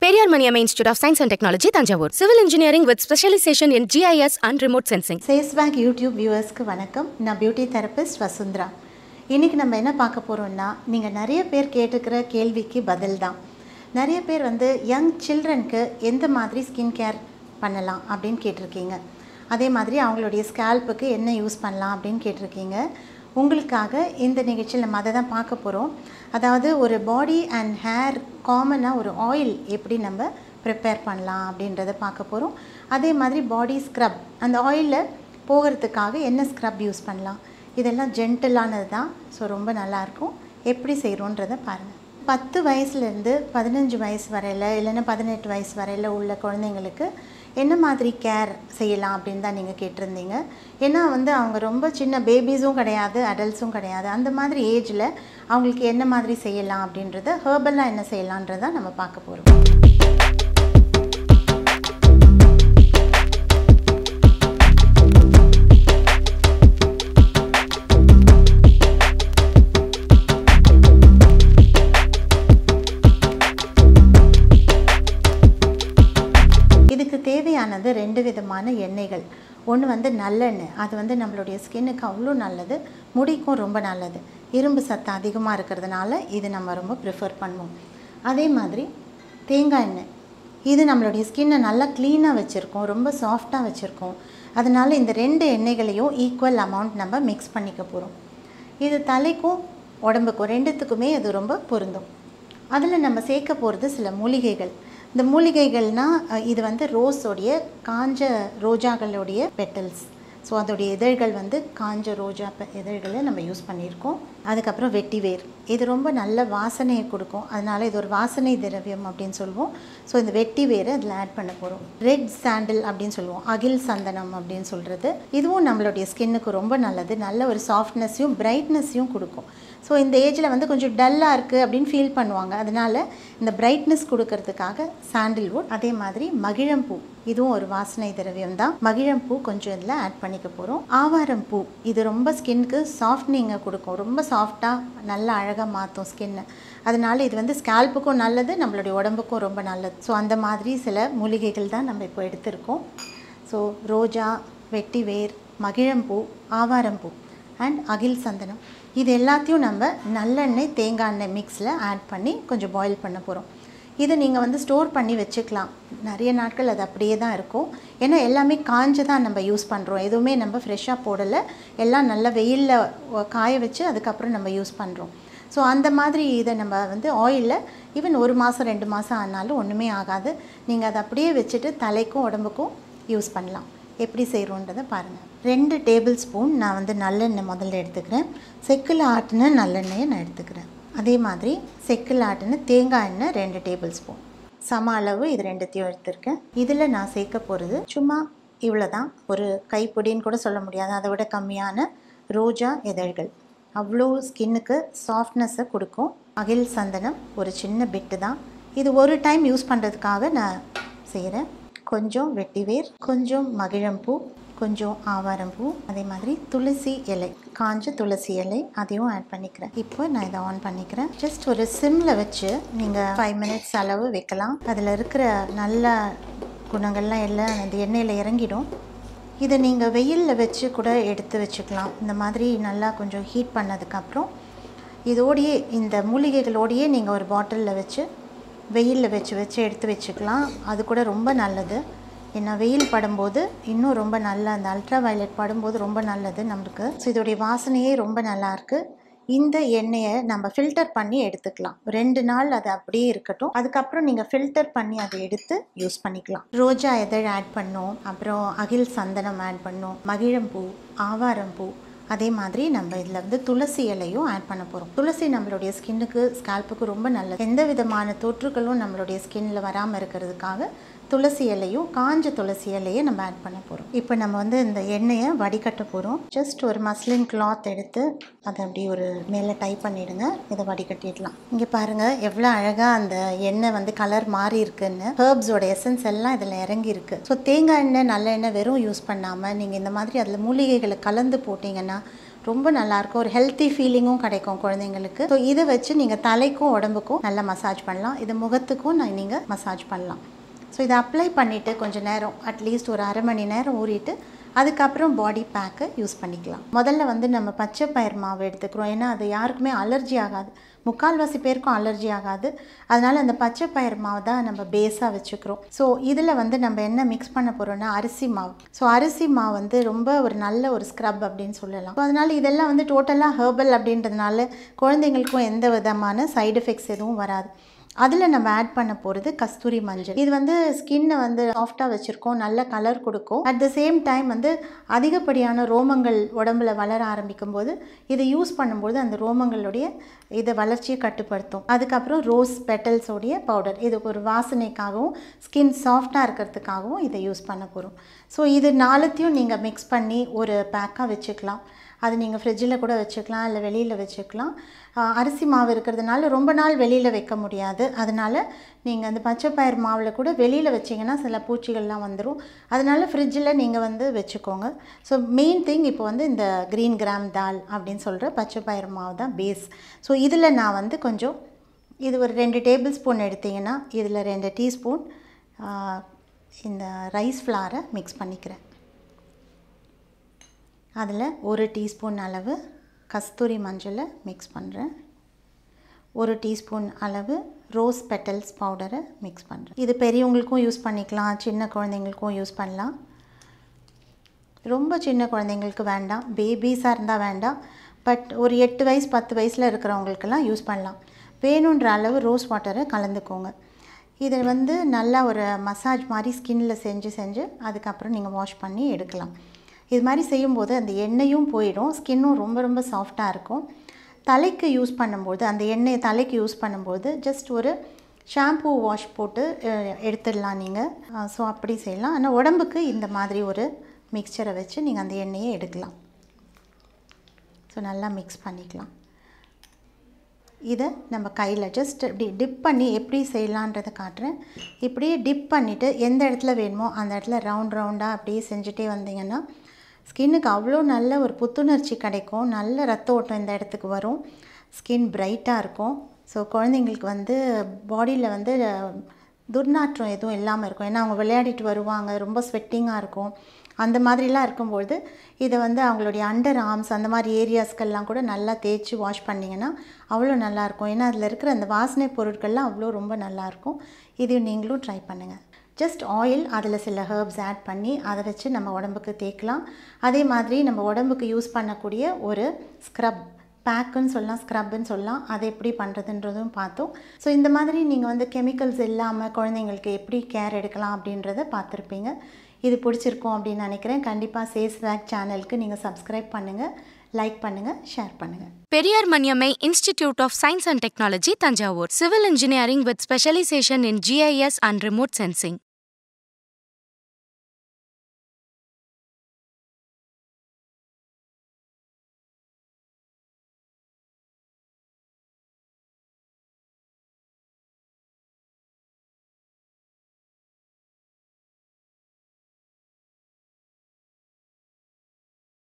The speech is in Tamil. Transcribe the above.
Periyar Maniammai institute of science and technology Thanjavur civil engineering with specialisation in GIS and remote sensing chase bank YouTube வியூவர்ஸ்க்கு வணக்கம் நான் பியூட்டி தெரபிஸ்ட் வசுந்தரா இன்றைக்கி நம்ம என்ன பார்க்க போகிறோம்னா நீங்கள் நிறைய பேர் கேட்டுக்கிற கேள்விக்கு பதில் தான் நிறைய பேர் வந்து யங் சில்ட்ரனுக்கு எந்த மாதிரி ஸ்கின் கேர் பண்ணலாம் அப்படின்னு கேட்டிருக்கீங்க அதே மாதிரி அவங்களுடைய ஸ்கேல்ப்புக்கு என்ன யூஸ் பண்ணலாம் அப்படின்னு கேட்டிருக்கீங்க உங்களுக்காக இந்த நிகழ்ச்சியில் நம்ம அதை தான் பார்க்க போகிறோம் அதாவது ஒரு பாடி அண்ட் ஹேர் காமனாக ஒரு ஆயில் எப்படி நம்ம ப்ரிப்பேர் பண்ணலாம் அப்படின்றத பார்க்க போகிறோம் அதே மாதிரி பாடி ஸ்க்ரப் அந்த ஆயிலில் போகிறதுக்காக என்ன ஸ்க்ரப் யூஸ் பண்ணலாம் இதெல்லாம் ஜென்டிலானது தான் ஸோ ரொம்ப நல்லாயிருக்கும் எப்படி செய்கிறோன்றதை பாருங்கள் பத்து வயசுலேருந்து பதினஞ்சு வயசு வரையில் இல்லைன்னா பதினெட்டு வயசு வரையில் உள்ள குழந்தைங்களுக்கு என்ன மாதிரி கேர் செய்யலாம் அப்படின்னு தான் நீங்கள் கேட்டிருந்தீங்க ஏன்னா வந்து அவங்க ரொம்ப சின்ன பேபிஸும் கிடையாது அடல்ட்ஸும் கிடையாது அந்த மாதிரி ஏஜில் அவங்களுக்கு என்ன மாதிரி செய்யலாம் அப்படின்றத ஹேர்பலாக என்ன செய்யலான்றதை நம்ம பார்க்க போகிறோம் இதுக்கு தேவையானது ரெண்டு விதமான எண்ணெய்கள் ஒன்று வந்து நல்லெண்ணெய் அது வந்து நம்மளுடைய ஸ்கின்னுக்கு அவ்வளோ நல்லது முடிக்கும் ரொம்ப நல்லது இரும்பு சத்து அதிகமாக இருக்கிறதுனால இது நம்ம ரொம்ப ப்ரிஃபர் பண்ணுவோம் அதே மாதிரி தேங்காய் எண்ணெய் இது நம்மளுடைய ஸ்கின்னை நல்லா க்ளீனாக வச்சுருக்கோம் ரொம்ப சாஃப்டாக வச்சுருக்கோம் அதனால் இந்த ரெண்டு எண்ணெய்களையும் ஈக்குவல் அமௌண்ட் நம்ம மிக்ஸ் பண்ணிக்க போகிறோம் இது தலைக்கும் உடம்புக்கும் ரெண்டுத்துக்குமே இது ரொம்ப பொருந்தும் அதில் நம்ம சேர்க்க போகிறது சில மூலிகைகள் இந்த மூலிகைகள்னால் அஹ், இது வந்து ரோஸோடைய காஞ்ச ரோஜாக்களுடைய பெட்டல்ஸ் ஸோ அதோடைய இதழ்கள் வந்து காஞ்ச ரோஜா பெ- இதழ்களை நம்ம யூஸ் பண்ணியிருக்கோம் அதுக்கப்புறம் வெட்டிவேர் இது ரொம்ப நல்ல வாசனையை கொடுக்கும் அதனால இது ஒரு வாசனை திரவியம் அப்படின்னு சொல்லுவோம் ஸோ இந்த வெட்டிவேரை அதில் ஆட் பண்ண போகிறோம் ரெட் சாண்டில் அப்படின்னு சொல்லுவோம் அகில் சந்தனம் அப்படின்னு சொல்கிறது இதுவும் நம்மளுடைய ஸ்கின்னுக்கு ரொம்ப நல்லது நல்ல ஒரு சாஃப்ட்னஸையும் பிரைட்னஸையும் கொடுக்கும் ஸோ இந்த ஏஜில் வந்து கொஞ்சம் டல்லாக இருக்குது அப்படின்னு ஃபீல் பண்ணுவாங்க அதனால் இந்த பிரைட்னஸ் கொடுக்கறதுக்காக சாண்டில்வுட் அதே மாதிரி மகிழம்பூ இதுவும் ஒரு வாசனை திரவியம் தான் மகிழம்பூ கொஞ்சம் இதில் ஆட் பண்ணிக்க போகிறோம் ஆவாரம் பூ இது ரொம்ப ஸ்கின்க்கு சாஃப்ட்னிங்கை கொடுக்கும் ரொம்ப சாஃப்டாக நல்லா அழகாக மாற்றும் ஸ்கின்னை அதனால இது வந்து ஸ்கேல்ப்புக்கும் நல்லது நம்மளுடைய உடம்புக்கும் ரொம்ப நல்லது ஸோ அந்த மாதிரி சில மூலிகைகள் தான் நம்ம இப்போ எடுத்திருக்கோம் ஸோ ரோஜா வெட்டிவேர் மகிழம்பூ ஆவாரம்பூ அண்ட் அகில் சந்தனம் இது எல்லாத்தையும் நம்ம நல்லெண்ணெய் தேங்காய் எண்ணெய் மிக்ஸில் ஆட் பண்ணி கொஞ்சம் பாயில் பண்ண போகிறோம் இதை நீங்கள் வந்து ஸ்டோர் பண்ணி வச்சுக்கலாம் நிறைய நாட்கள் அது அப்படியே தான் இருக்கும் ஏன்னா எல்லாமே காஞ்சு தான் நம்ம யூஸ் பண்ணுறோம் எதுவுமே நம்ம ஃப்ரெஷ்ஷாக போடலை எல்லாம் நல்லா வெயிலில் காய வச்சு அதுக்கப்புறம் நம்ம யூஸ் பண்ணுறோம் ஸோ அந்த மாதிரி இதை நம்ம வந்து ஆயிலில் ஈவன் ஒரு மாதம் ரெண்டு மாதம் ஆனாலும் ஒன்றுமே ஆகாது நீங்கள் அதை அப்படியே வச்சுட்டு தலைக்கும் உடம்புக்கும் யூஸ் பண்ணலாம் எப்படி செய்கிறோன்றதை பாருங்கள் ரெண்டு டேபிள் ஸ்பூன் நான் வந்து நல்லெண்ணெய் முதல்ல எடுத்துக்கிறேன் செக்கில் ஆட்டின நல்லெண்ணெயை நான் எடுத்துக்கிறேன் அதே மாதிரி செக்கில் ஆட்டின தேங்காய் எண்ணெய் ரெண்டு டேபிள் ஸ்பூன் சம அளவு இது ரெண்டுத்தையும் எடுத்திருக்கேன் இதில் நான் சேர்க்க போகிறது சும்மா இவ்வளோ தான் ஒரு கைப்பிடின்னு கூட சொல்ல முடியாது அதை விட கம்மியான ரோஜா இதழ்கள் அவ்வளோ ஸ்கின்னுக்கு சாஃப்ட்னஸை கொடுக்கும் அகில் சந்தனம் ஒரு சின்ன பிட்டு தான் இது ஒரு டைம் யூஸ் பண்ணுறதுக்காக நான் செய்கிறேன் கொஞ்சம் வெட்டிவேர் கொஞ்சம் மகிழம்பூ கொஞ்சம் ஆவாரம்பூ அதே மாதிரி துளசி இலை காஞ்ச துளசி இலை அதையும் ஆட் பண்ணிக்கிறேன் இப்போ நான் இதை ஆன் பண்ணிக்கிறேன் ஜஸ்ட் ஒரு சிம்மில் வச்சு நீங்கள் ஃபைவ் மினிட்ஸ் அளவு வைக்கலாம் அதில் இருக்கிற நல்ல குணங்கள்லாம் எல்லாம் அந்த எண்ணெயில் இறங்கிடும் இதை நீங்கள் வெயிலில் வச்சு கூட எடுத்து வச்சுக்கலாம் இந்த மாதிரி நல்லா கொஞ்சம் ஹீட் பண்ணதுக்கப்புறம் இதோடையே இந்த மூலிகைகளோடையே நீங்கள் ஒரு பாட்டிலில் வச்சு வெயிலில் வச்சு வச்சு எடுத்து வச்சுக்கலாம் அது கூட ரொம்ப நல்லது ஏன்னா வெயில் படும்போது இன்னும் ரொம்ப நல்ல அந்த அல்ட்ரா வயலட் படும்போது ரொம்ப நல்லது நம்மளுக்கு ஸோ இதோடைய வாசனையே ரொம்ப நல்லா இருக்கு இந்த எண்ணெயை நம்ம ஃபில்டர் பண்ணி எடுத்துக்கலாம் ரெண்டு நாள் அது அப்படியே இருக்கட்டும் அதுக்கப்புறம் நீங்கள் ஃபில்டர் பண்ணி அதை எடுத்து யூஸ் பண்ணிக்கலாம் ரோஜா இதழ் ஆட் பண்ணோம் அப்புறம் அகில் சந்தனம் ஆட் பண்ணோம் மகிழம்பூ ஆவாரம்பூ அதே மாதிரி நம்ம இதில் வந்து துளசி இலையும் ஆட் பண்ண போகிறோம் துளசி நம்மளுடைய ஸ்கின்னுக்கு ஸ்கேல்ப்புக்கு ரொம்ப நல்லது எந்த விதமான தொற்றுகளும் நம்மளுடைய ஸ்கின்ல வராமல் இருக்கிறதுக்காக துளசி இலையும் காஞ்ச துளசி இலையை நம்ம ஆட் பண்ண போகிறோம் இப்போ நம்ம வந்து இந்த எண்ணெயை வடிகட்ட போகிறோம் ஜஸ்ட் ஒரு மஸ்லின் கிளாத் எடுத்து அதை அப்படி ஒரு மேலே டைப் பண்ணிடுங்க இதை வடிகட்டிடலாம் இங்கே பாருங்கள் எவ்வளோ அழகாக அந்த எண்ணெய் வந்து கலர் மாறி இருக்குன்னு ஹேர்ப்ஸோட எசன்ஸ் எல்லாம் இதில் இறங்கி இருக்கு ஸோ தேங்காய் எண்ணெய் நல்ல எண்ணெய் வெறும் யூஸ் பண்ணாமல் நீங்கள் இந்த மாதிரி அதில் மூலிகைகளை கலந்து போட்டிங்கன்னா ரொம்ப நல்லாயிருக்கும் ஒரு ஹெல்த்தி ஃபீலிங்கும் கிடைக்கும் குழந்தைங்களுக்கு ஸோ இதை வச்சு நீங்கள் தலைக்கும் உடம்புக்கும் நல்லா மசாஜ் பண்ணலாம் இது முகத்துக்கும் நான் நீங்கள் மசாஜ் பண்ணலாம் ஸோ இதை அப்ளை பண்ணிவிட்டு கொஞ்சம் நேரம் அட்லீஸ்ட் ஒரு அரை மணி நேரம் ஊறிட்டு அதுக்கப்புறம் பாடி பேக்கை யூஸ் பண்ணிக்கலாம் முதல்ல வந்து நம்ம பச்சை பயிர் மாவு எடுத்துக்கிறோம் ஏன்னா அது யாருக்குமே அலர்ஜி ஆகாது முக்கால்வாசி பேருக்கும் அலர்ஜி ஆகாது அதனால் அந்த பச்சை பயிர் மாவு தான் நம்ம பேஸாக வச்சுக்கிறோம் ஸோ இதில் வந்து நம்ம என்ன மிக்ஸ் பண்ண போகிறோம்னா அரிசி மாவு ஸோ அரிசி மாவு வந்து ரொம்ப ஒரு நல்ல ஒரு ஸ்க்ரப் அப்படின்னு சொல்லலாம் ஸோ அதனால் இதெல்லாம் வந்து டோட்டலாக ஹெர்பல் அப்படின்றதுனால குழந்தைங்களுக்கும் எந்த விதமான சைடு எஃபெக்ட்ஸ் எதுவும் வராது அதில் நம்ம ஆட் பண்ண போகிறது கஸ்தூரி மஞ்சள் இது வந்து ஸ்கின்னை வந்து சாஃப்டாக வச்சுருக்கோம் நல்ல கலர் கொடுக்கும் அட் த சேம் டைம் வந்து அதிகப்படியான ரோமங்கள் உடம்புல வளர ஆரம்பிக்கும் போது இதை யூஸ் பண்ணும்போது அந்த ரோமங்களுடைய இதை வளர்ச்சியை கட்டுப்படுத்தும் அதுக்கப்புறம் ரோஸ் பெட்டல்ஸோடைய பவுடர் இது ஒரு வாசனைக்காகவும் ஸ்கின் சாஃப்டாக இருக்கிறதுக்காகவும் இதை யூஸ் பண்ண போகிறோம் ஸோ இது நாலுத்தையும் நீங்கள் மிக்ஸ் பண்ணி ஒரு பேக்காக வச்சுக்கலாம் அது நீங்கள் ஃப்ரிட்ஜில் கூட வச்சுக்கலாம் இல்லை வெளியில் வச்சுக்கலாம் ஆஹ் அரிசி மாவு இருக்கிறதுனால ரொம்ப நாள் வெளியில் வைக்க முடியாது அதனால் நீங்கள் அந்த பச்சை பயிர் மாவில் கூட வெளியில் வச்சிங்கன்னா சில பூச்சிகள்லாம் வந்துடும் அதனால் ஃப்ரிட்ஜில் நீங்கள் வந்து வச்சுக்கோங்க ஸோ மெயின் திங் இப்போ வந்து இந்த க்ரீன் கிராம் தால் அப்படின்னு சொல்கிற பச்சை பயிர் மாவு தான் பேஸ் ஸோ இதில் நான் வந்து கொஞ்சம் இது ஒரு ரெண்டு டேபிள் ஸ்பூன் எடுத்திங்கன்னா இதில் ரெண்டு டீஸ்பூன் இந்த ரைஸ் ஃப்ளாரை மிக்ஸ் பண்ணிக்கிறேன் அதில் ஒரு டீஸ்பூன் அளவு கஸ்தூரி மஞ்சளை மிக்ஸ் பண்ணுறேன் ஒரு டீஸ்பூன் அளவு ரோஸ் பெட்டல்ஸ் பவுடரை மிக்ஸ் பண்ணுறேன் இது பெரியவங்களுக்கும் யூஸ் பண்ணிக்கலாம் சின்ன குழந்தைங்களுக்கும் யூஸ் பண்ணலாம் ரொம்ப சின்ன குழந்தைங்களுக்கு வேண்டாம் பேபிஸாக இருந்தால் வேண்டாம் பட் ஒரு எட்டு வயசு பத்து வயசில் இருக்கிறவங்களுக்கெல்லாம் யூஸ் பண்ணலாம் வேணுன்ற அளவு ரோஸ் வாட்டரை கலந்துக்கோங்க இதை வந்து நல்லா ஒரு மசாஜ் மாதிரி ஸ்கின்ல செஞ்சு செஞ்சு அதுக்கப்புறம் நீங்கள் வாஷ் பண்ணி எடுக்கலாம் இது மாதிரி செய்யும்போது அந்த எண்ணெயும் போயிடும் ஸ்கின்னும் ரொம்ப ரொம்ப சாஃப்டாக இருக்கும் தலைக்கு யூஸ் பண்ணும்போது அந்த எண்ணெயை தலைக்கு யூஸ் பண்ணும்போது ஜஸ்ட் ஒரு ஷாம்பூ வாஷ் போட்டு அஹ், எடுத்துடலாம் நீங்கள் ஸோ அப்படி செய்யலாம் ஆனால் உடம்புக்கு இந்த மாதிரி ஒரு மிக்சரை வச்சு நீங்கள் அந்த எண்ணெயை எடுக்கலாம் ஸோ நல்லா மிக்ஸ் பண்ணிக்கலாம் இதை நம்ம கையில் ஜஸ்ட் இப்படி டிப் பண்ணி எப்படி செய்யலான்றதை காட்டுறேன் இப்படியே டிப் பண்ணிவிட்டு எந்த இடத்துல வேணுமோ அந்த இடத்துல ரவுண்ட் ரவுண்டாக அப்படியே செஞ்சுட்டே வந்தீங்கன்னா ஸ்கின்னுக்கு அவ்வளோ நல்ல ஒரு புத்துணர்ச்சி கிடைக்கும் நல்ல ரத்த ஓட்டம் இந்த இடத்துக்கு வரும் ஸ்கின் பிரைட்டாக இருக்கும் ஸோ குழந்தைங்களுக்கு வந்து பாடியில் வந்து அஹ், துர்நாற்றம் எதுவும் இல்லாமல் இருக்கும் ஏன்னா அவங்க விளையாடிட்டு வருவாங்க ரொம்ப ஸ்வெட்டிங்காக இருக்கும் அந்த மாதிரிலாம் இருக்கும்பொழுது இதை வந்து அவங்களுடைய அண்டர் ஆர்ம்ஸ் அந்த மாதிரி ஏரியாஸ்க்கெல்லாம் கூட நல்லா தேய்ச்சி வாஷ் பண்ணிங்கன்னா அவ்வளோ நல்லாயிருக்கும் ஏன்னா அதில் இருக்கிற அந்த வாசனை பொருட்கள்லாம் அவ்வளோ ரொம்ப நல்லாயிருக்கும் இது நீங்களும் ட்ரை பண்ணுங்கள் ஜஸ்ட் ஆயில் அதில் சில ஹெர்ப்ஸ் ஆட் பண்ணி அதை வச்சு நம்ம உடம்புக்கு தேய்க்கலாம் அதே மாதிரி நம்ம உடம்புக்கு யூஸ் பண்ணக்கூடிய ஒரு ஸ்க்ரப் பேக்குன்னு சொல்லலாம் ஸ்க்ரப்புன்னு சொல்லலாம் அதை எப்படி பண்ணுறதுன்றதும் பார்த்தோம் ஸோ இந்த மாதிரி நீங்கள் வந்து கெமிக்கல்ஸ் இல்லாமல் குழந்தைங்களுக்கு எப்படி கேர் எடுக்கலாம் அப்படின்றத பார்த்துருப்பீங்க இது பிடிச்சிருக்கும் அப்படின்னு நினைக்கிறேன் கண்டிப்பாக சேஸ் வேக் சேனலுக்கு நீங்கள் சப்ஸ்கிரைப் பண்ணுங்கள் லைக் பண்ணுங்கள் ஷேர் பண்ணுங்கள் Periyar Maniamai Institute of Science and Technology, Tanjavur. Civil engineering with specialization in GIS and remote sensing.